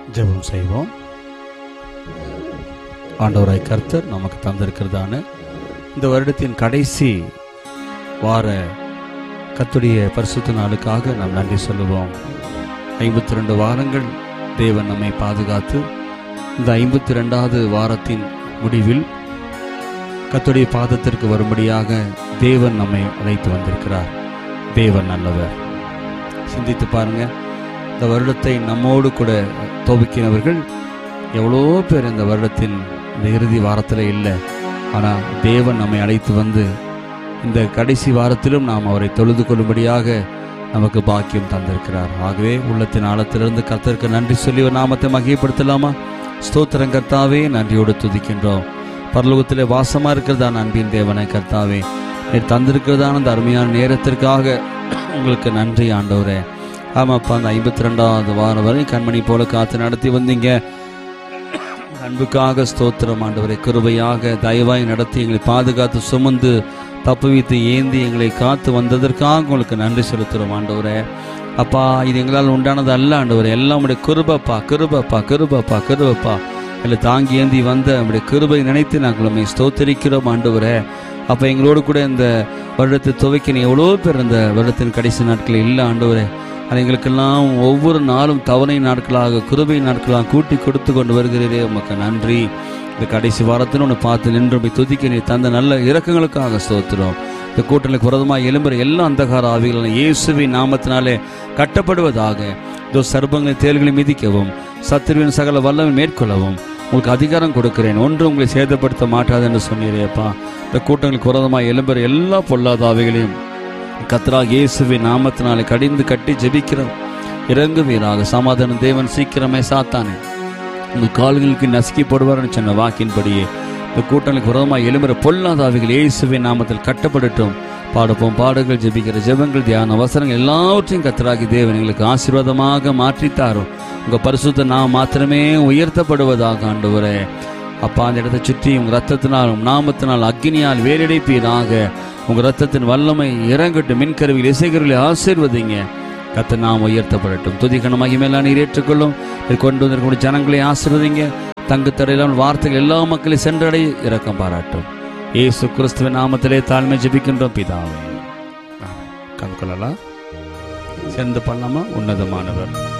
ஜெபம் செய்வோம் ஆண்டவராய் கர்த்தர் நமக்கு தந்திருக்கிறதான இந்த வருடத்தின் கடைசி வார கத்துடைய பரிசுத்த நாளுக்காக நாம் நன்றி சொல்லுவோம் ஐம்பத்தி ரெண்டு வாரங்கள் தேவன் நம்மை பாதுகாத்து இந்த ஐம்பத்தி ரெண்டாவது வாரத்தின் முடிவில் கத்துடைய பாதத்திற்கு வரும்படியாக தேவன் நம்மை அழைத்து வந்திருக்கிறார் தேவன் நல்லவர் சிந்தித்து பாருங்க இந்த வருடத்தை நம்மோடு கூட துவக்கினவர்கள் எவ்வளோ பேர் இந்த வருடத்தின் இந்த இறுதி வாரத்தில் இல்லை ஆனால் தேவன் நம்மை அழைத்து வந்து இந்த கடைசி வாரத்திலும் நாம் அவரை தொழுது கொள்ளும்படியாக நமக்கு பாக்கியம் தந்திருக்கிறார் ஆகவே உள்ளத்தின் ஆழத்திலிருந்து கர்த்தருக்கு நன்றி சொல்லி ஒரு நாமத்தை மகிமைப்படுத்தலாமா ஸ்தோத்திரம் கர்த்தாவே நன்றியோடு துதிக்கின்றோம் பரலோகத்திலே வாசமா இருக்கிறதான அன்பின் தேவனை கர்த்தாவே நீர் தந்திருக்கிறதான அந்த அருமையான நேரத்திற்காக உங்களுக்கு நன்றி ஆண்டவரே ஆமாப்பா அந்த ஐம்பத்தி ரெண்டாவது வாரம் வரை கண்மணி போல காத்து நடத்தி வந்தீங்க அன்புக்காக ஸ்தோத்திரம் ஆண்டவரை கிருபையாக தயவாய் நடத்தி எங்களை பாதுகாத்து சுமந்து தப்புவித்து ஏந்தி எங்களை காத்து வந்ததற்காக உங்களுக்கு நன்றி செலுத்துகிறோம் ஆண்டவரே அப்பா இது எங்களால் உண்டானது அல்ல ஆண்டவரே எல்லாம் உடைய கிருபப்பா கிருபப்பா கிருபப்பா கிருபப்பா எங்களை தாங்கி ஏந்தி வந்த நம்முடைய கிருபை நினைத்து நாங்கள் உண்மை ஸ்தோத்தரிக்கிறோம் ஆண்டவரே அப்போ எங்களோடு கூட இந்த வருடத்தை துவைக்கின எவ்வளோ பேர் இந்த வருடத்தின் கடைசி நாட்களில் இல்லை ஆண்டவரே அது எங்களுக்கெல்லாம் ஒவ்வொரு நாளும் தவணை நாட்களாக கிருபை நாட்களாக கூட்டி கொடுத்து கொண்டு வருகிறீரே உமக்கு நன்றி இந்த கடைசி வாரத்தில் ஒன்று பார்த்து நின்று போய் துதிக்க நீ தந்த நல்ல இறக்கங்களுக்காக ஸ்தோத்திரம் இந்த கூட்டணிக்கு புரதமாக எழும்புற எல்லா அந்தகார ஆவிகளும் இயேசுவின் நாமத்தினாலே கட்டப்படுவதாக இதோ சர்பங்களை தேல்களை மிதிக்கவும் சத்துருவின் சகல வல்லமை மேற்கொள்ளவும் உங்களுக்கு அதிகாரம் கொடுக்கிறேன் ஒன்று உங்களை சேதப்படுத்த மாட்டாது என்று சொன்னீரேப்பா இந்த கூட்டங்களுக்கு புரதமாக எழும்புற எல்லா பொல்லாத ஆவிகளையும் கத்ரா இயேசுவின் நாமத்தினாலே கடிந்து கட்டி ஜெபிக்கிறோம் இறங்குவீராக சமாதான தேவன் சீக்கிரமே சாத்தானே உங்கள் கால்களுக்கு நசுக்கி போடுவார்னு சொன்ன வாக்கின்படியே இந்த கூட்டங்களுக்கு விரோதமாக எழும்புற பொல்லாதாவிகள் இயேசுவின் நாமத்தில் கட்டப்படட்டும் பாடுப்போம் பாடுகள் ஜெபிக்கிற ஜெபங்கள் தியான அவசரங்கள் எல்லாவற்றையும் கத்தராகி தேவன் எங்களுக்கு ஆசீர்வாதமாக மாற்றித்தாரும் உங்கள் பரிசுத்த நாம் மாத்திரமே உயர்த்தப்படுவதாக ஆண்டவரே அப்பா அந்த இடத்தை சுற்றி உங்க ரத்தத்தினால் உங்க நாமத்தினால் அக்னியால் வேலடைப்பீராக உங்க ரத்தத்தின் வல்லமை இறங்கட்டும் மின்கருவியில் இசைகருவிகளை ஆசீர்வதிங்க கத்த நாம் உயர்த்தப்படட்டும் துதிக்கணும் மகிமையெல்லாம் நீர் ஏற்றுக்கொள்ளும் இதை கொண்டு வந்திருக்கக்கூடிய ஜனங்களை ஆசீர்வதிங்க தங்கு தடையிலான வார்த்தைகள் எல்லா மக்களையும் சென்றடைய இரக்கம் பாராட்டும் ஏசு கிறிஸ்துவின் நாமத்திலே தாழ்மை ஜெபிக்கின்றோம் பிதாவே கண்கொள்ளலாம் சேர்ந்து பண்ணலாமா உன்னதமானவர்